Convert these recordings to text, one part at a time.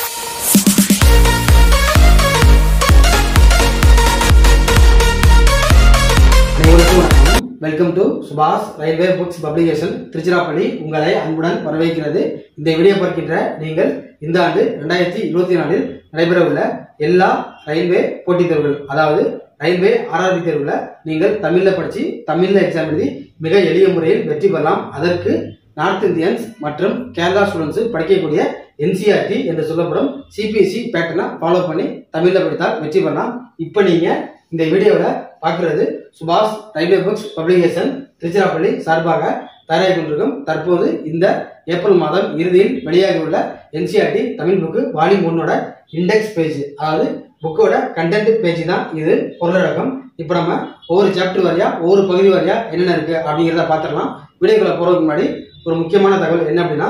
அனைவருக்கும் வணக்கம் welcome to சுபாஷ் ரயில்வே புக்ஸ் பப்ளிகேஷன் திருச்சிராப்பள்ளி உங்களை அன்புடன் வரவேற்கிறது இந்த வீடியோ பார்க்கின்ற நீங்கள் இந்த ஆண்டு ரெண்டாயிரத்தி இருபத்தி நாலில் நடைபெறவுள்ள எல்லா ரயில்வே போட்டித் தேர்வுகள் அதாவது ரயில்வே ஆர்ஆர்பி தேர்வுல நீங்கள் தமிழ்ல படிச்சு தமிழ்ல எக்ஸாம் எழுதி மிக எளிய முறையில் வெற்றி பெறலாம் அதற்கு நார்த் இந்தியன்ஸ் மற்றும் கேரளா ஸ்டூடெண்ட்ஸ் படிக்கக்கூடிய என்சிஆர்டி என்று சொல்லப்படும் சிபிஎஸ்சி பேட்டர்னை ஃபாலோ பண்ணி தமிழ்ல படித்தால் வெற்றி பெறலாம் இப்போ நீங்க இந்த வீடியோவில் பார்க்கிறது சுபாஷ் ரயில்வே புக்ஸ் பப்ளிகேஷன் திருச்சிராப்பள்ளி சார்பாக தயாராகி கொண்டிருக்கும் தற்போது இந்த ஏப்ரல் மாதம் இறுதியில் வெளியாகியுள்ள என்சிஆர்டி தமிழ் புக்கு வால்யூம் ஒன்னோட இண்டெக்ஸ் பேஜ் அதாவது புக்கோட கண்டென்ட் பேஜ் தான் இது பொருளடக்கம் இப்போ நம்ம ஒவ்வொரு சாப்டர் வரையா ஒவ்வொரு பகுதி வரையா என்னென்ன இருக்கு அப்படிங்கிறத பார்த்துடலாம் வீடியோக்குள்ள போறதுக்கு முன்னாடி ஒரு முக்கியமான தகவல் என்ன அப்படின்னா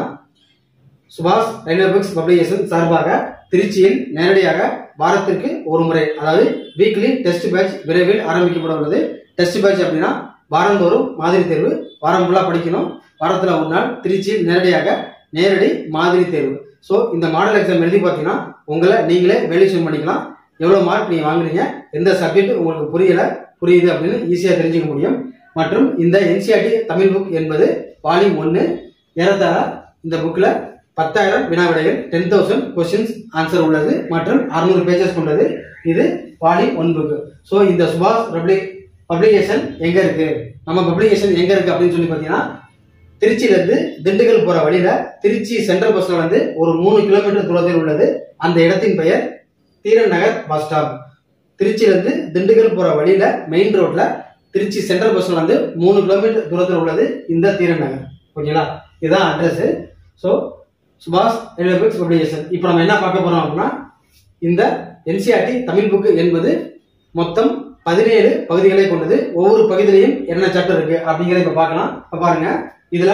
சுபாஷ் ரயில்வே புக்ஸ் பப்ளிகேஷன் சார்பாக திருச்சியில் நேரடியாக வாரத்திற்கு ஒரு முறை அதாவது வீக்லி டெஸ்ட் பேட்ச் விரைவில் ஆரம்பிக்கப்பட உள்ளது டெஸ்ட் பேட்ச் அப்படின்னா வாரந்தோறும் மாதிரி தேர்வு வாரம் ஃபுல்லாக படிக்கணும் வாரத்தில் ஒரு நாள் திருச்சியில் நேரடியாக நேரடி மாதிரி தேர்வு ஸோ இந்த மாடல் எக்ஸாம் எழுதி பார்த்தீங்கன்னா உங்களை நீங்களே வேல்யூஷன் பண்ணிக்கலாம் எவ்வளோ மார்க் நீங்கள் வாங்குறீங்க எந்த சப்ஜெக்ட் உங்களுக்கு புரியல புரியுது அப்படின்னு ஈஸியாக தெரிஞ்சுக்க முடியும் மற்றும் இந்த என்சிஆர்டி தமிழ் புக் என்பது வால்யூம் ஒன்று ஏறத்தாழ இந்த புக்கில் பத்தாயிரம் வினா விடைகள் டென் தௌசண்ட் கொஸ்டின்ஸ் ஆன்சர் உள்ளது மற்றும் அறுநூறு பேஜஸ் கொண்டது இது வால்யூம் ஒன் புக் ஸோ இந்த சுபாஷ் பப்ளிக் பப்ளிகேஷன் எங்க இருக்கு நம்ம பப்ளிகேஷன் எங்க இருக்கு அப்படின்னு சொல்லி பார்த்தீங்கன்னா திருச்சியில இருந்து திண்டுக்கல் போற வழியில திருச்சி சென்ட்ரல் பஸ்ல வந்து ஒரு மூணு கிலோமீட்டர் தூரத்தில் உள்ளது அந்த இடத்தின் பெயர் தீரன் நகர் பஸ் ஸ்டாப் திருச்சியில இருந்து திண்டுக்கல் போற வழியில மெயின் ரோட்ல திருச்சி சென்ட்ரல் பஸ்ல வந்து மூணு கிலோமீட்டர் தூரத்தில் உள்ளது இந்த தீரன் நகர் ஓகேங்களா இதுதான் அட்ரஸ் ஸோ சுபாஷ் ரயில்வே புக்ஸ் பப்ளிகேஷன் இப்போ நம்ம என்ன பார்க்க போறோம் அப்படின்னா இந்த என்சிஆர்டி தமிழ் புக்கு என்பது மொத்தம் பதினேழு பகுதிகளை கொண்டது ஒவ்வொரு பகுதியிலையும் என்ன சாப்டர் இருக்கு அப்படிங்கிறத இப்ப பார்க்கலாம் இப்ப பாருங்க இதுல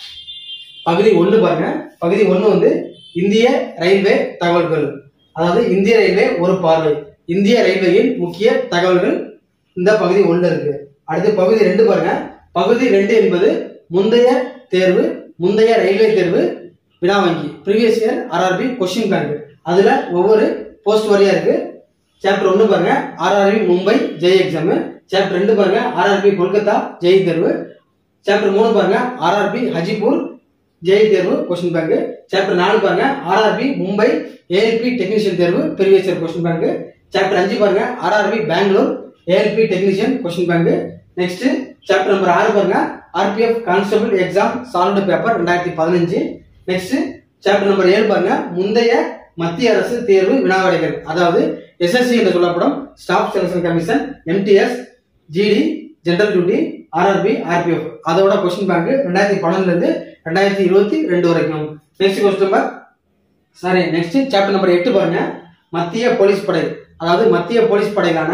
பகுதி ஒன்று பாருங்க பகுதி ஒன்று வந்து இந்திய ரயில்வே தகவல்கள் அதாவது இந்திய ரயில்வே ஒரு பார்வை இந்திய ரயில்வேயின் முக்கிய தகவல்கள் இந்த பகுதி ஒன்று இருக்கு அடுத்து பகுதி ரெண்டு பாருங்க பகுதி ரெண்டு என்பது முந்தைய தேர்வு முந்தைய ரயில்வே தேர்வு வினா வங்கி previous year RRB question bank அதுல ஒவ்வொரு போஸ்ட் வரையா இருக்கு சாப்டர் ஒன்று பாருங்க ஆர்ஆர்பி மும்பை ஜெய் எக்ஸாம் சாப்டர் ரெண்டு பாருங்க ஆர்ஆர்பி கொல்கத்தா ஜெய் தேர்வு சாப்டர் மூணு பாருங்க ஆர்ஆர்பி ஹஜிபூர் ஜெய் தேர்வு கொஸ்டின் பேங்க் சாப்டர் நாலு பாருங்க ஆர்ஆர்பி மும்பை ஏஎல்பி டெக்னீஷியன் தேர்வு previous year question bank chapter அஞ்சு பாருங்க RRB Bengaluru ALP technician question bank next chapter number ஆறு பாருங்க RPF constable exam solved paper ரெண்டாயிரத்தி பதினஞ்சு நெக்ஸ்ட் சாப்டர் நம்பர் ஏழு பாருங்க முந்தைய மத்திய அரசு தேர்வு வினாவிடைகள் அதாவது எஸ்எஸ்சி என்று சொல்லப்படும் staff selection commission MTS GD general duty RRB RPF அதோட கொஸ்டின் பேங்க் ரெண்டாயிரத்தி பன்னெண்டுல இருந்து ரெண்டாயிரத்தி இருபத்தி ரெண்டு வரைக்கும் next question number sorry next chapter number எட்டு பாருங்க மத்திய போலீஸ் படை அதாவது மத்திய போலீஸ் படைக்கான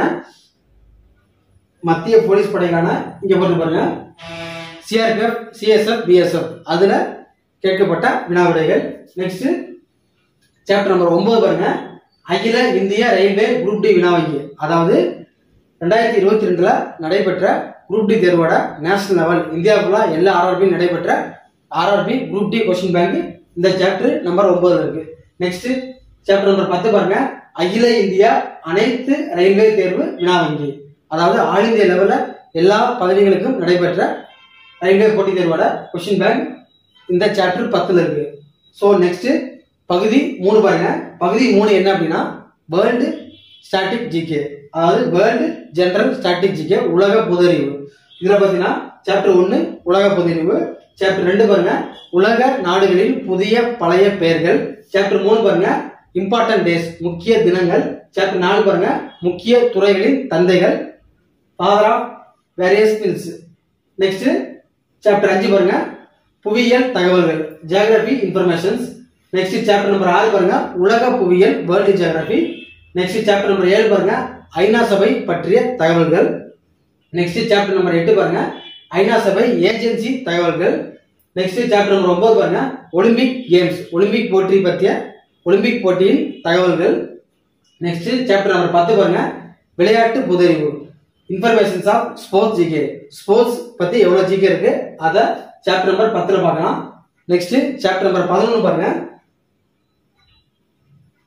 மத்திய போலீஸ் படைக்கான இங்க போட்டு பாருங்க சிஆர்பிஎஃப் சிஎஸ்எஃப் பிஎஸ்எஃப் அதுல கேட்கப்பட்ட வினாவிடைகள் நெக்ஸ்ட் சாப்டர் நம்பர் ஒன்பது பாருங்க அகில இந்திய ரயில்வே குரூப் டி வினா வங்கி அதாவது ரெண்டாயிரத்தி இருபத்தி ரெண்டுல நடைபெற்ற குரூப் டி தேர்வோட நேஷனல் லெவல் இந்தியா ஃபுல்லா எல்லா ஆர்ஆர்பியும் நடைபெற்ற RRB group D question bank இந்த சாப்டர் நம்பர் ஒன்பதுல இருக்கு நெக்ஸ்ட் சாப்டர் நம்பர் பத்து பாருங்க அகில இந்தியா அனைத்து ரயில்வே தேர்வு வினா வங்கி அதாவது ஆல் இந்தியா லெவல்ல எல்லா பதவிகளுக்கும் நடைபெற்ற ரயில்வே போட்டித் தேர்வோட கொஸ்டின் பேங்க் இந்த சாப்டர் பத்துல இருக்கு ஸோ நெக்ஸ்ட் பகுதி மூணு பாருங்க பகுதி மூணு என்ன அப்படின்னா வேர்ல்டு ஸ்டாட்டிக் ஜிகே அதாவது வேர்ல்டு ஜெனரல் ஸ்டாட்டிக் ஜிகே உலக பொதறிவு இதுல பாத்தீங்கன்னா சாப்டர் ஒன்னு உலக பொதறிவு சாப்டர் ரெண்டு பாருங்க உலக நாடுகளில் புதிய பழைய பெயர்கள் சாப்டர் மூணு பாருங்க இம்பார்ட்டன்ட் டேஸ் முக்கிய தினங்கள் சாப்டர் நாலு பாருங்க முக்கிய துறைகளின் தந்தைகள் father of various skills next chapter அஞ்சு பாருங்க புவியியல் தகவல்கள் geography informations next chapter number ஆறு பாருங்க உலக புவியியல் world geography next chapter number ஏழு பாருங்க ஐநா சபை பற்றிய தகவல்கள் நெக்ஸ்ட் சாப்டர் நம்பர் எட்டு பாருங்க ஐநா சபை ஏஜென்சி தகவல்கள் நெக்ஸ்ட் சாப்டர் நம்பர் ஒன்பது பாருங்க ஒலிம்பிக் கேம்ஸ் ஒலிம்பிக் போட்டி பற்றிய ஒலிம்பிக் போட்டியின் தகவல்கள் நெக்ஸ்ட் சாப்டர் நம்பர் பத்து பாருங்க விளையாட்டு புதறிவு informations of sports GK sports பத்தி எவ்வளவு ஜிகே இருக்கு அதை சாப்டர் நம்பர் பத்துல பார்க்கலாம் நெக்ஸ்ட் சாப்டர் நம்பர் பதினொன்று பாருங்க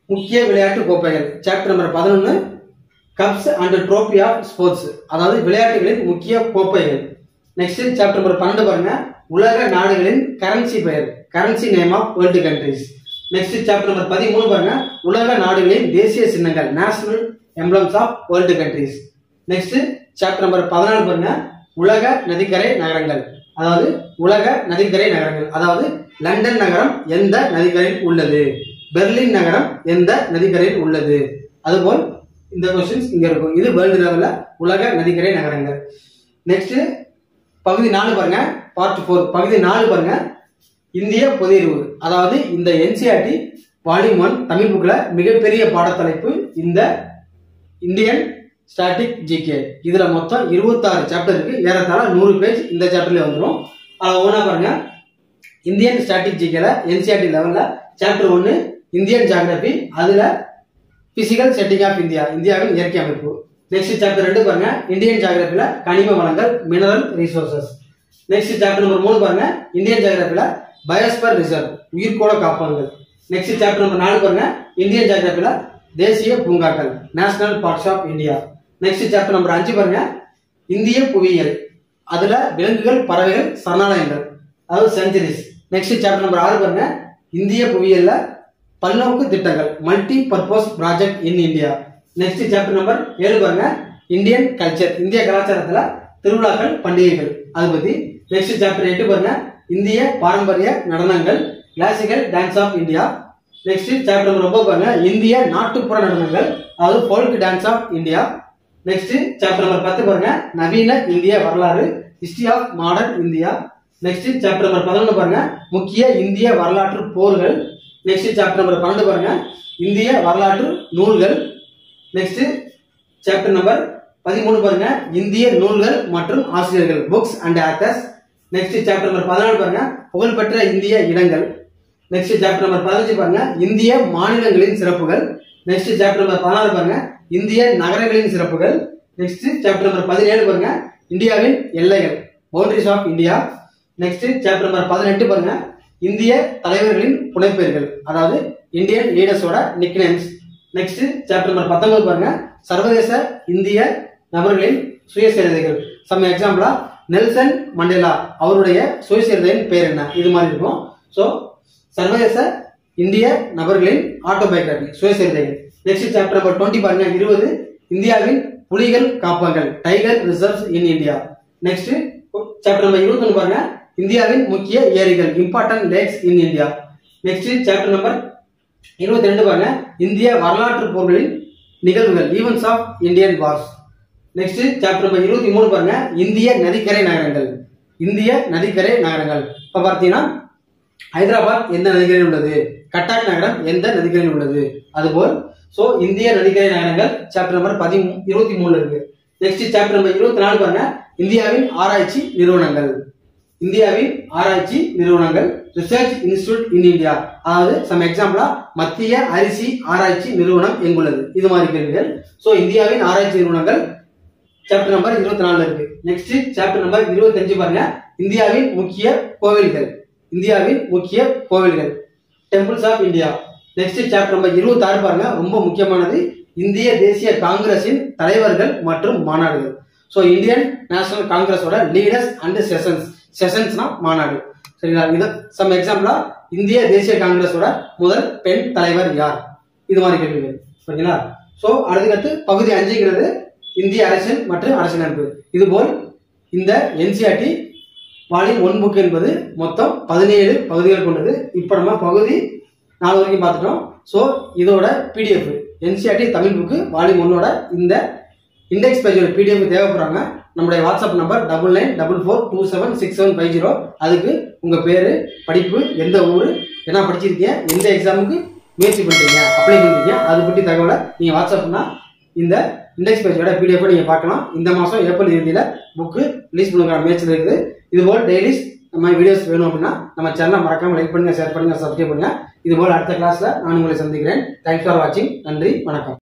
முக்கிய விளையாட்டு கோப்பைகள் சாப்டர் நம்பர் பதினொன்று cups and trophy of sports அதாவது விளையாட்டுகளின் முக்கிய கோப்பைகள் நெக்ஸ்ட் சாப்டர் நம்பர் பன்னெண்டு பாருங்க உலக நாடுகளின் கரன்சி பெயர் currency name of world countries next chapter number பதிமூணு பாருங்க உலக நாடுகளின் தேசிய சின்னங்கள் national emblems of world countries next chapter number பதினாலு பாருங்க உலக நதிக்கரை நகரங்கள் அதாவது உலக நதிக்கரை நகரங்கள் அதாவது லண்டன் நகரம் எந்த நதிக்கரையில் உள்ளது பெர்லின் நகரம் எந்த நதிக்கரையில் உள்ளது அதுபோல் இந்த கொஸ்டின்ஸ் இங்க இருக்கும் இது வேர்ல்டு லெவல்ல உலக நதிக்கரை நகரங்கள் நெக்ஸ்ட் பகுதி நாலு பாருங்க பார்ட் ஃபோர் பகுதி நாலு பாருங்க இந்திய பொதுறிவு அதாவது இந்த என்சிஆர்டி வால்யூம் ஒன் தமிழ் புக்ல மிகப்பெரிய பாடத்தலைப்பு இந்த இந்தியன் ஸ்டாட்டிக் ஜிகே இதுல மொத்தம் இருபத்தாறு சாப்டர் இருக்கு ஏறத்தாழ நூறு பேஜ் இந்த சாப்டர்ல வந்துடும் அதை ஒவ்வொன்றா பாருங்க இந்தியன் ஸ்டாட்டிக் ஜிகேல என்சிஆர்டி லெவல்ல சாப்டர் ஒன்னு இந்தியன் ஜாகிரபி அதுல பிசிக்கல் செட்டிங் ஆஃப் இந்தியா இந்தியாவின் இயற்கை அமைப்பு நெக்ஸ்ட் சாப்டர் ரெண்டு பாருங்க இந்தியன் ஜாகிரபில கனிம வளங்கள் mineral resources next chapter number மூணு பாருங்க இந்தியன் ஜாகிரபில பயோஸ்பர் ரிசர்வ் உயிர்கோள காப்பகங்கள் நெக்ஸ்ட் சாப்டர் நம்பர் நாலு பாருங்க இந்தியன் ஜாகிரபில தேசிய பூங்காக்கள் national parks of India next chapter number அஞ்சு பாருங்க இந்திய புவியியல் அதுல விலங்குகள் பறவைகள் சரணாலயங்கள் அதாவது சென்ச்சுரிஸ் நெக்ஸ்ட் சாப்டர் நம்பர் ஆறு பாருங்க இந்திய புவியியல்ல பல்நோக்கு திட்டங்கள் multi purpose project in India next chapter number ஏழு பாருங்க இந்தியன் கல்ச்சர் இந்திய கலாச்சாரத்துல திருவிழாக்கள் பண்டிகைகள் அது பத்தி நெக்ஸ்ட் சாப்டர் எட்டு பாருங்க இந்திய பாரம்பரிய நடனங்கள் classical dance of India next chapter number ஒன்பது பாருங்க இந்திய நாட்டுப்புற நடனங்கள் அதாவது folk dance of India next chapter number பத்து பாருங்க நவீன இந்திய வரலாறு history of modern India next chapter number பதினொன்று பாருங்க முக்கிய இந்திய வரலாற்று போர்கள் நெக்ஸ்ட் சாப்டர் நம்பர் பன்னெண்டு பாருங்க இந்திய வரலாற்று நூல்கள் நெக்ஸ்ட் சாப்டர் நம்பர் பதிமூணு பாருங்க இந்திய நூல்கள் மற்றும் ஆசிரியர்கள் books and authors next chapter number பதினாலு பாருங்க புகழ்பெற்ற இந்திய இடங்கள் நெக்ஸ்ட் சாப்டர் நம்பர் பதினஞ்சு பாருங்க இந்திய மாநிலங்களின் சிறப்புகள் நெக்ஸ்ட் சாப்டர் நம்பர் பதினாறு பாருங்க இந்திய நகரங்களின் சிறப்புகள் நெக்ஸ்ட் சாப்டர் நம்பர் பதினேழு பாருங்க இந்தியாவின் எல்லைகள் boundaries of India next chapter number பதினெட்டு பாருங்க இந்திய தலைவர்களின் புனைப்பெயர்கள் அதாவது இந்தியன் லீடர்ஸோட நிக்நேம்ஸ் நெக்ஸ்ட் சாப்டர் நம்பர் பத்தொன்பது பாருங்க சர்வதேச இந்திய நபர்களின் சுயசரிதைகள் சம் எக்ஸாம்பிளா நெல்சன் மண்டேலா அவருடைய சுயசரிதையின் பேர் என்ன இது மாதிரி இருக்கும் ஸோ சர்வதேச இந்திய நபர்களின் ஆட்டோபயோகிராபி சுயசரிதைகள் நெக்ஸ்ட் சாப்டர் நம்பர் டுவெண்ட்டி பாருங்க இருபது இந்தியாவின் புலிகள் காப்பகங்கள் tiger reserves in India next chapter number இருபத்தொன்னு பாருங்க இந்தியாவின் முக்கிய ஏரிகள் important lakes in India next chapter number இருபத்தி ரெண்டு பாருங்க இந்திய வரலாற்று போர்களின் நிகழ்வுகள் events of Indian wars next chapter number இருபத்தி மூணு பாருங்க இந்திய நதிக்கரை நகரங்கள் இந்திய நதிக்கரை நகரங்கள் இப்ப பார்த்தீங்கன்னா ஹைதராபாத் எந்த நதிக்கரையில் உள்ளது கட்டாக் நகரம் எந்த நதிக்கரையில் உள்ளது அதுபோல் சோ இந்திய நதிக்கரை நகரங்கள் சாப்டர் நம்பர் பதி இருபத்தி மூணுல இருக்கு நெக்ஸ்ட் சாப்டர் நம்பர் இருபத்தி நாலு பாருங்க இந்தியாவின் ஆராய்ச்சி நிறுவனங்கள் இந்தியாவின் ஆராய்ச்சி நிறுவனங்கள் ரிசர்ச் இன்ஸ்டிடியூட் இன் இந்தியா அதாவது சம் எக்ஸாம்பிளா மத்திய அரிசி ஆராய்ச்சி நிறுவனம் எங்குள்ளது இது மாதிரி கேள்விகள் சோ இந்தியாவின் ஆராய்ச்சி நிறுவனங்கள் சாப்டர் நம்பர் இருபத்தி நாலுல இருக்கு நெக்ஸ்ட் சாப்டர் நம்பர் இருபத்தஞ்சு பாருங்க இந்தியாவின் முக்கிய கோவில்கள் இந்தியாவின் முக்கிய கோவில்கள் temples of India next chapter number இருபத்தி ஆறு பாருங்க ரொம்ப முக்கியமானது இந்திய தேசிய காங்கிரசின் தலைவர்கள் மற்றும் மாநாடுகள் ஸோ இந்தியன் நேஷனல் காங்கிரஸோட லீடர்ஸ் அண்ட் செஷன்ஸ் செஷன்ஸ்னா மாநாடு சரிங்களா இது சம் எக்ஸாம்பிளா இந்திய தேசிய காங்கிரஸோட முதல் பெண் தலைவர் யார் இது மாதிரி கேள்விகள் ஓகேங்களா ஸோ அடுத்தடுத்து பகுதி அஞ்சுங்கிறது இந்திய அரசியல் மற்றும் அரசியலமைப்பு இதுபோல் இந்த என்சிஆர்டி வால்யூம் ஒன் புக் என்பது மொத்தம் பதினேழு பகுதிகள் கொண்டது இப்போ நம்ம பகுதி நாலு வரைக்கும் பார்த்துட்டோம் ஸோ இதோட PDF NCRT Tamil book volume ஒன்னோட இந்த இண்டெக்ஸ் பேஜோட பிடிஎஃப் தேவைப்படுறாங்க நம்முடைய WhatsApp number double nine double four two seven six seven five zero அதுக்கு உங்கள் பேர் படிப்பு எந்த ஊர் என்ன படிச்சிருக்கீங்க எந்த எக்ஸாமுக்கு முயற்சி பண்ணுறீங்க அப்ளை பண்ணுறீங்க அது பற்றி தகவலை நீங்கள் வாட்ஸ்அப்னா இந்த இண்டெக்ஸ் பேஜோட பிடிஎஃப் நீங்கள் பார்க்கலாம் இந்த மாதம் ஏப்ரல் இறுதியில் புக்கு ரிலீஸ் பண்ணுற முயற்சியில் இருக்குது இதுபோல் டெய்லிஸ் நம்ம வீடியோஸ் வேணும் அப்படின்னா நம்ம சேனலை மறக்காம லைக் பண்ணுங்க ஷேர் பண்ணுங்க சப்ஸ்கிரைப் பண்ணுங்க இதுபோல் அடுத்த கிளாஸ்ல நான் உங்களை சந்திக்கிறேன் தேங்க்ஸ் ஃபார் வாட்சிங் நன்றி வணக்கம்